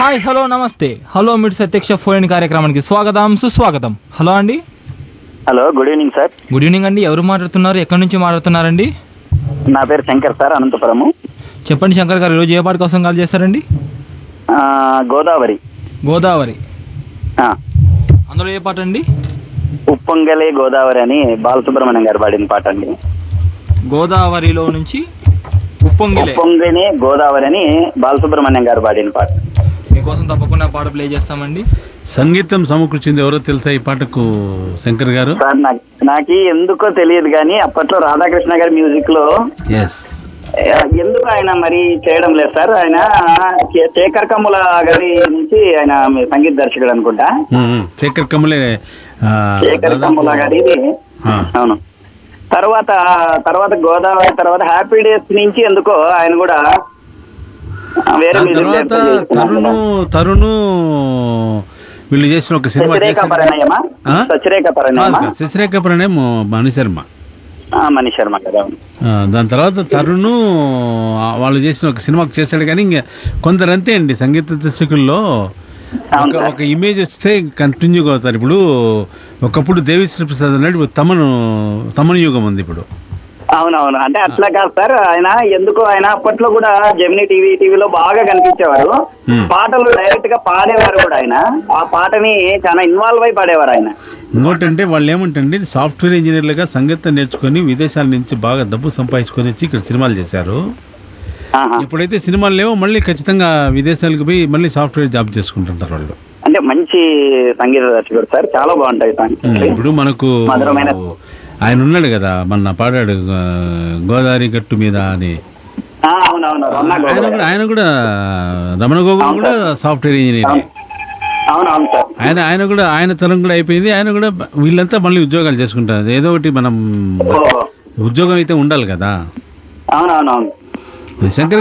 Hi hello నమస్తే hello మిడ్ ప్రత్యక్ష ఫోన్ కార్యక్రమానికి స్వాగతం సుస్వాగతం హలో అండి hello good evening sir good evening అండి ఎవరు మాట్లాడుతున్నారు ఎక్కడి నుంచి మాట్లాడుతున్నారండి నా పేరు శంకర్ సార్ అనంతపురము చెప్పండి శంకర్ గారు ఈరోజు ఏ పాట కోసం కాల్ చేస్తారండి ఆ, గోదావరి గోదావరి ఆ, అందులో ఏ పాట అండి ఉప్పొంగలే గోదావరి అని బాలసుబ్రహ్మణ్యం గారు పాడిన పాట అండి గోదావరిలో నుంచి ఉప్పొంగిలే ఉప్పొంగనే గోదావరి అని బాలసుబ్రహ్మణ్యం గారు పాడిన పాట మీకోసం తప్పకుండా పాట ప్లే చేస్తామండి సంగీతం సమకూర్చింది ఎవరో తెలుసా ఈ పాటకు శంకర్ గారు సార్ నాకు నాకు ఎందుకో తెలియదు కానీ అప్పట్లో రాధాకృష్ణ గారి మ్యూజిక్ లో ఎస్ ఆ, ఎందుకు ఆయన మరి చేయడం లేదు సార్ ఆయన శే- శేఖర్ కమ్ముల గారి నుంచి ఆయన మీ సంగీత దర్శకుడు అనుకుంటా శేఖర్ కమలే ఆ, శేఖర్ దాదాపు- కమ్ముల గారిది ఆ. అవును తర్వాత తర్వాత గోదావరి తర్వాత హ్యాపీ డేస్ నుంచి ఎందుకో ఆయన కూడా ఆ, వేరే దాని music తర్వాత director చేసుకున్నారు తరుణు కదా. తరుణు వీళ్ళు చేసిన ఒక సినిమా శశిరేఖ చేశారు. పరిణయమా ఆ? శశిరేఖ పరిణయమా కాదు, కాదు, శశిరేఖ ప్రణయం మణి శర్మ ఆ, మనీష్ శర్మ కదా అవును. ఆ, దాని తర్వాత తరుణు ఆ, వాళ్ళు చేసిన ఒక సినిమాకి చేశాడు కానీ ఇంకా కొందరు అంతే అండి సంగీత దర్శకుల్లో అవును ఒక సార్. ఒక ఇమేజ్ వస్తే కంటిన్యూగా అవుతారు ఇప్పుడు ఒకప్పుడు దేవిశ్రీ ప్రసాద్ అన్నాడు ఇప్పుడు తమను తమను యుగం ఉంది ఇప్పుడు అవునవును అంటే అట్లా కాదు సార్ ఆయన ఎందుకో ఆయన అప్పట్లో కూడా జమినీ టీవీ టీవీలో బాగా కనిపించేవారు Hmm. పాటలు డైరెక్ట్ గా పాడేవారు కూడా ఆయన ఆ పాటని చాలా ఇన్వాల్వ్ అయి పాడేవారు ఆయన ఇంకోటంటే వాళ్ళు ఏమంటండి సాఫ్ట్వేర్ ఇంజనీర్లుగా సంగీతం నేర్చుకొని విదేశాల నుంచి బాగా డబ్బు సంపాదించుకొని వచ్చి ఇక్కడ సినిమాలు చేశారు ఆహా. ఎప్పుడైతే సినిమాలు లేవో మళ్ళీ ఖచ్చితంగా విదేశాలకు పోయి మళ్ళీ సాఫ్ట్వేర్ జాబ్ చేసుకుంటుంటారు వాళ్ళు అంటే మంచి సంగీత దర్శకుడు సార్ చాలా బాగుంటాయి సాంగ్స్ ఇప్పుడు మనకు మధురమైన ఆయన ఉన్నాడు కదా మొన్న పాడాడు ఆ, గోదావరి గట్టు మీద అని ఆ, అవునవును రమణ ఆయన గోగుల్. కూడా ఆయన కూడా రమణ గోగుల్ కూడా సాఫ్ట్వేర్ ఇంజనీర్ అవునవును సార్ ఆయన ఆయన కూడా ఆయన తరం కూడా అయిపోయింది ఆయన కూడా వీళ్ళంతా మళ్ళీ ఉద్యోగాలు చేసుకుంటారు ఏదో ఒకటి మనం ఓ, ఉద్యోగం అయితే ఉండాలి కదా అవునవునవును శంకర్